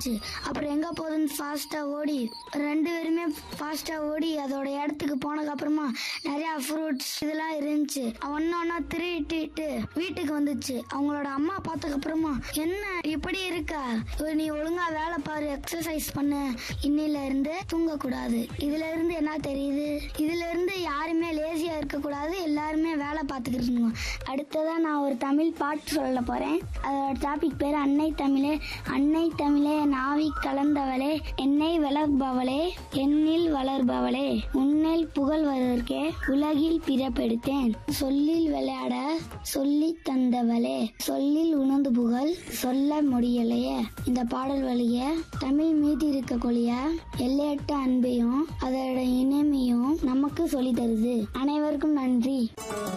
இருந்துச்சு அப்புறம் எங்க போகுதுன்னு ஃபாஸ்டா ஓடி ரெண்டு பேருமே ஃபாஸ்டா ஓடி அதோட இடத்துக்கு போனதுக்கு அப்புறமா நிறைய ஃப்ரூட்ஸ் இதெல்லாம் இருந்துச்சு ஒன்னு ஒன்னா திருட்டிட்டு வீட்டுக்கு வந்துச்சு அவங்களோட அம்மா பார்த்ததுக்கு அப்புறமா என்ன இப்படி இருக்கா இவ நீ ஒழுங்கா வேலை பாரு எக்ஸசைஸ் பண்ணு இன்னில இருந்து தூங்க கூடாது இதுல இருந்து என்ன தெரியுது இதுல இருந்து யாருமே லேசியா இருக்க கூடாது எல்லாருமே வேலை பார்த்துக்கிட்டு இருக்கணும் அடுத்ததா நான் ஒரு தமிழ் பாட்டு சொல்ல போறேன் அதோட டாபிக் பேர் அன்னை தமிழே அன்னை தமிழே நாவி கலந்தவளே என்னை வளர்ப்பவளே என்னில் வளர்பவளே உன்னில் புகழ்வதற்கே உலகில் பிறப்பெடுத்தேன் சொல்லில் விளையாட சொல்லி தந்தவளே சொல்லில் உணர்ந்து புகழ் சொல்ல முடியலையே இந்த பாடல் வழிய தமிழ் மீதி இருக்கக்கூடிய எல்லையற்ற அன்பையும் அதோட இனிமையும் நமக்கு சொல்லி தருது அனைவருக்கும் நன்றி